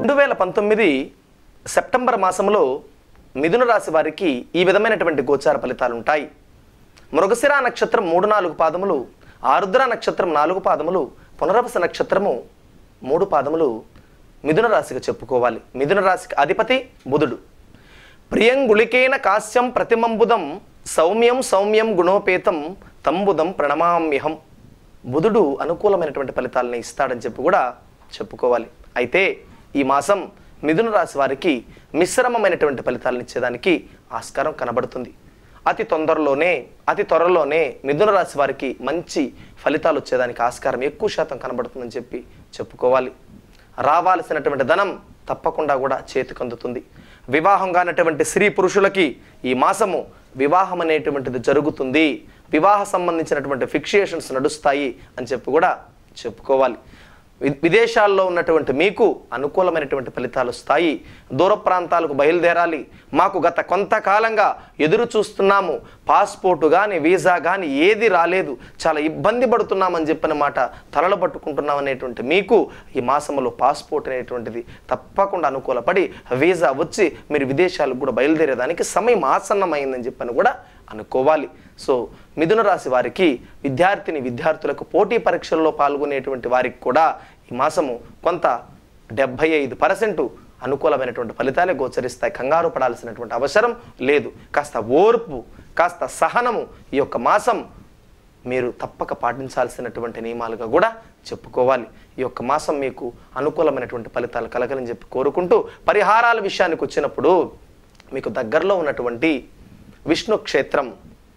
రెండు వేల పంతొమ్మిది సెప్టెంబర్ మాసంలో మిథున రాశి వారికి ఈ విధమైనటువంటి గోచార ఫలితాలు ఉంటాయి మృగశిర నక్షత్రం మూడు నాలుగు పాదములు ఆరుద్ర నక్షత్రం నాలుగు పాదములు పునరవస నక్షత్రము మూడు పాదములు మిథున రాశిగా చెప్పుకోవాలి మిథున రాశికి అధిపతి బుధుడు ప్రియంగుళికేన కాశ్యం ప్రతిమంబుదం సౌమ్యం సౌమ్యం గుణోపేతం తంబుదం ప్రణమామ్యహం బుధుడు అనుకూలమైనటువంటి ఫలితాలని ఇస్తాడని చెప్పి కూడా చెప్పుకోవాలి అయితే ఈ మాసం మిథున రాశి వారికి మిశ్రమమైనటువంటి ఫలితాలను ఇచ్చేదానికి ఆస్కారం కనబడుతుంది అతి తొందరలోనే అతి త్వరలోనే మిథున రాశి వారికి మంచి ఫలితాలు వచ్చేదానికి ఆస్కారం ఎక్కువ శాతం కనబడుతుందని చెప్పి చెప్పుకోవాలి రావాల్సినటువంటి ధనం తప్పకుండా కూడా చేతికి అందుతుంది వివాహం కానటువంటి స్త్రీ పురుషులకి ఈ మాసము వివాహం అనేటువంటిది జరుగుతుంది వివాహ సంబంధించినటువంటి ఫిక్సేషన్స్ నడుస్తాయి అని చెప్పి కూడా చెప్పుకోవాలి వి- విదేశాల్లో ఉన్నటువంటి మీకు అనుకూలమైనటువంటి ఫలితాలు వస్తాయి దూర ప్రాంతాలకు బయలుదేరాలి మాకు గత కొంతకాలంగా ఎదురు చూస్తున్నాము పాస్పోర్టు కానీ వీసా కానీ ఏది రాలేదు చాలా ఇబ్బంది పడుతున్నామని చెప్పిన మాట తలలు పట్టుకుంటున్నాం అనేటువంటి మీకు ఈ మాసంలో పాస్పోర్ట్ అనేటువంటిది తప్పకుండా అనుకూలపడి వీసా వచ్చి మీరు విదేశాలకు కూడా బయలుదేరేదానికి సమయం ఆసన్నమైందని చెప్పని కూడా అనుకోవాలి సో మిథున రాశి వారికి విద్యార్థిని విద్యార్థులకు పోటీ పరీక్షల్లో పాల్గొనేటువంటి వారికి కూడా ఈ మాసము కొంత డెబ్భై ఐదు పర్సెంట్ అనుకూలమైనటువంటి ఫలితాలే గోచరిస్తాయి కంగారు పడాల్సినటువంటి అవసరం లేదు కాస్త ఓర్పు కాస్త సహనము ఈ యొక్క మాసం మీరు తప్పక పాటించాల్సినటువంటి నియమాలుగా కూడా చెప్పుకోవాలి ఈ యొక్క మాసం మీకు అనుకూలమైనటువంటి ఫలితాలు కలగాలని చెప్పి కోరుకుంటూ పరిహారాల విషయానికి వచ్చినప్పుడు మీకు దగ్గరలో ఉన్నటువంటి విష్ణు క్షేత్రం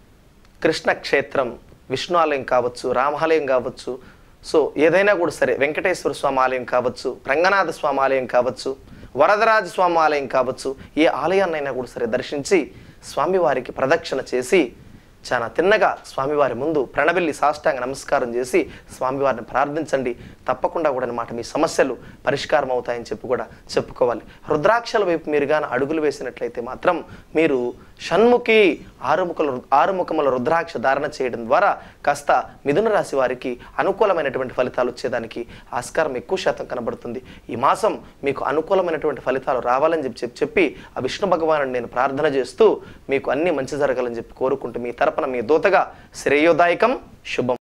కృష్ణ క్షేత్రం విష్ణు ఆలయం కావచ్చు రామాలయం కావచ్చు సో ఏదైనా కూడా సరే వెంకటేశ్వర స్వామి ఆలయం కావచ్చు రంగనాథ స్వామి ఆలయం కావచ్చు వరదరాజ స్వామి ఆలయం కావచ్చు ఏ ఆలయాన్నైనా కూడా సరే దర్శించి స్వామివారికి ప్రదక్షిణ చేసి చాలా తిన్నగా స్వామివారి ముందు ప్రణబెల్లి సాష్టాంగ నమస్కారం చేసి స్వామివారిని ప్రార్థించండి తప్పకుండా కూడా అన్నమాట మీ సమస్యలు పరిష్కారం అవుతాయని చెప్పి కూడా చెప్పుకోవాలి రుద్రాక్షల వైపు మీరు కానీ అడుగులు వేసినట్లయితే మాత్రం మీరు షణ్ముఖి ఆరుముఖల ఆరుముఖముల రుద్రాక్ష ధారణ చేయడం ద్వారా కాస్త మిథున రాశి వారికి అనుకూలమైనటువంటి ఫలితాలు వచ్చేదానికి ఆస్కారం ఎక్కువ శాతం కనబడుతుంది ఈ మాసం మీకు అనుకూలమైనటువంటి ఫలితాలు రావాలని చెప్పి చెప్పి చెప్పి ఆ విష్ణు భగవాను నేను ప్రార్థన చేస్తూ మీకు అన్ని మంచి జరగాలని చెప్పి కోరుకుంటూ మీ తరపున మీ దూతగా శ్రేయోదాయకం శుభం